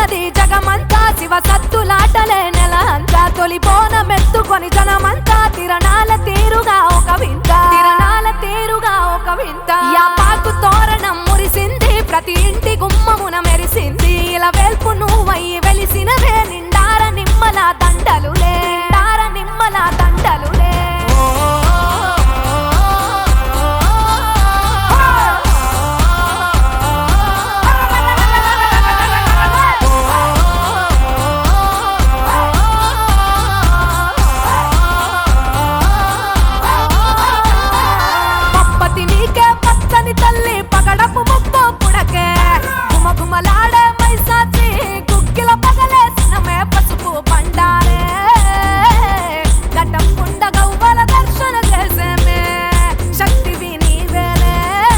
మోగుతున్నది జగమంతా శివ సత్తులాటలే నెల అంతా తొలి బోనమెత్తుకొని జనమంతా తిరణాల తీరుగా ఒక వింత తిరణాల తీరుగా ఒక వింత యాపాకు తోరణం మురిసింది ప్రతి ఇంటి గుమ్మమున మెరిసింది ఇలా వెల్పు నువ్వయ్యి వెలిసినవే నిండార నిమ్మల దండలులే నిండార నిమ్మల దండలులే పప్పతి నీకే పచ్చని తల్లి పగడపు ముప్పు పుడకే గుమగుమలాడే మైసాచి గుక్కిల పగలేసినమే పసుపు బండారే గడ్డం కుండ గవ్వల దర్శన చేసేమే శక్తివి నీవేలే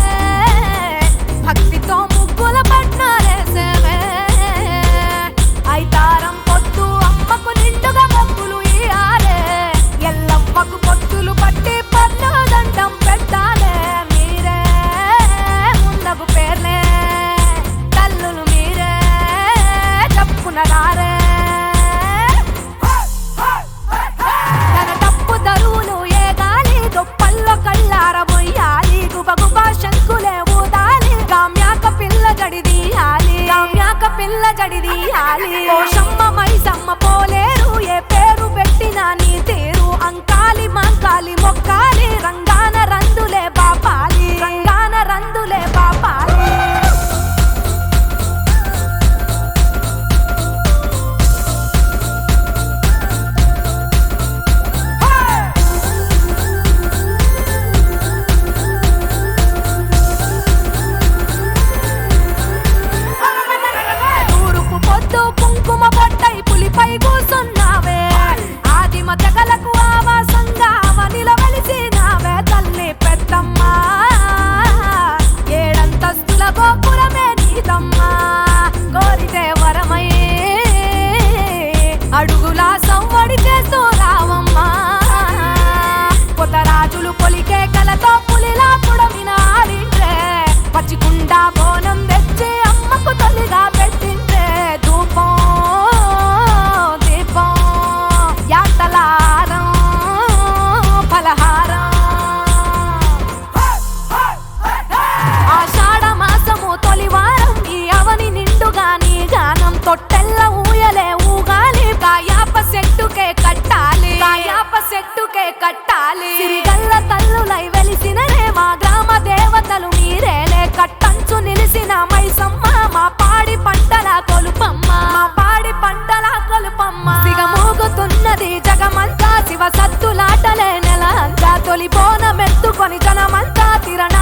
భక్తితో ముగ్గుల పట్నాలేసేమే ఐతారం పొద్దు అమ్మకు నిండుగా మొక్కులు ఇయాలే ఎల్లమ్మకు పొత్తులు పట్టి పన్ను దండం పెట్టాలే మీరే ముందకు పేర్లే తల్లులు మీరే చెప్పునగారే తన తప్పు దరువులు ఏ గాలి దుప్పల్లో కళ్ళార మొయ్యాలి గుబగుబ శంకులే ఊదాలి గామ్యాక పిల్ల జడిదీయాలి గామ్యాక పిల్ల జడిదీయాలి పోషమ్మ మైసమ్మ పోలేరు ఏ పేరు పెట్టినా నీ తీరు అంకాలి మంకాలి మొక్కాలి రంగాన రందులే బాపాలి రంగాన రందులే బాపాలి తూరుపు పొద్దు కుంకుమ బొట్టై పులిపై కూసున్నావే ఆదిమ తెగలకు ఆవాసంగా అవనిల వెలిసినావే తల్లి పెద్దమ్మ ఏడంతస్తుల గోపురమే నీదమ్మా కోరితే వరమై అడుగులా సవ్వడి చేస్తూ రావమ్మా కొత్త రాజులు పొలికే కలతో పులిలా పుడమిన ఆడింట్రే పచ్చికుండా బోనం తెచ్చి అమ్మకు తొలిగా పెట్టింట్రే ధూపం దీపం యాతలారం ఫలహారం ఆషాఢ మాసము తొలివారం ఈ అవని నిండుగా నీ గానం తొట్టెల్ల ఊయలే ఊగాలి కాయాప చెట్టుకే కట్టాలి కాయాప చెట్టుకే కట్టాలి సిరిగల్ల తల్లులై వెలిసినరే మా గ్రామ దేవతలు మీరేలే కట్టంచు నిలిసిన మైసమ్మ మా పాడి పంటల కొలుపమ్మ మా పాడి పంటల కొలుపమ్మ సిగమోగుతున్నది జగమంతా శివ సత్తులాటలే నెల అంతా తొలి బోనమెత్తుకొని జనమంతా తిరణ